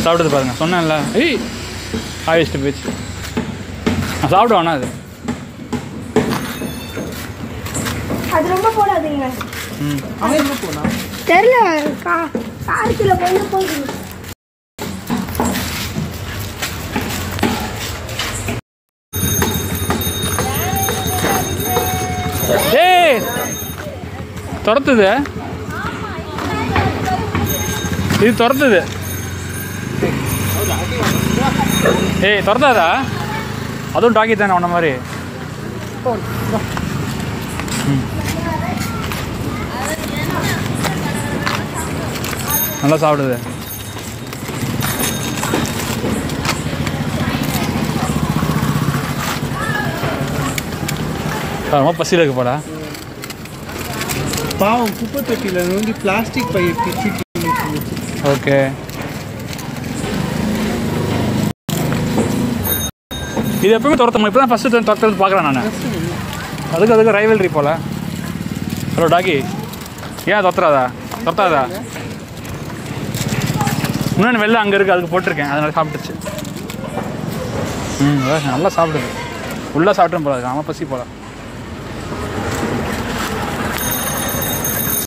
சாப்பிடுது பாருங்க சொன்னேன்ல ஏய் ஆயிஸ்ட்டு போயிடுச்சு நான் சாப்பிடுவானா அது அது ரொம்ப போடாதீங்க ம் அவன் எங்கே போனா தெரியல கா காருக்குள்ள போய் போகுது ஏய் துரத்துது இது துரத்துது ஏய் துரத்தாதா அதுவும் டாக்கி தானே உன்ன மாதிரி ம். நல்லா சாப்பிடுது ரொம்ப பசியில் இருக்கு போல பாவம் குப்பை தொட்டியில் வந்து பிளாஸ்டிக் பையை பிச்சுட்டு இருந்துச்சு. ஓகே இது எப்பவுமே துரத்தணும் இப்போ தான் ஃபஸ்ட்டு துரத்துறது பார்க்குறேன் நான் அதுக்கு அதுக்கு ரைவல்ரி போல ஹலோ டாகி ஏன் துரத்துறாதா துரத்தாதா இன்னொன்று வெளில அங்கே இருக்குது அதுக்கு போட்டிருக்கேன் அதனால சாப்பிட்டுச்சு ம் அதான் நல்லா சாப்பிடுது உள்ளே சாப்பிட்டும் போல இருக்கு ஆமாம் பசி போல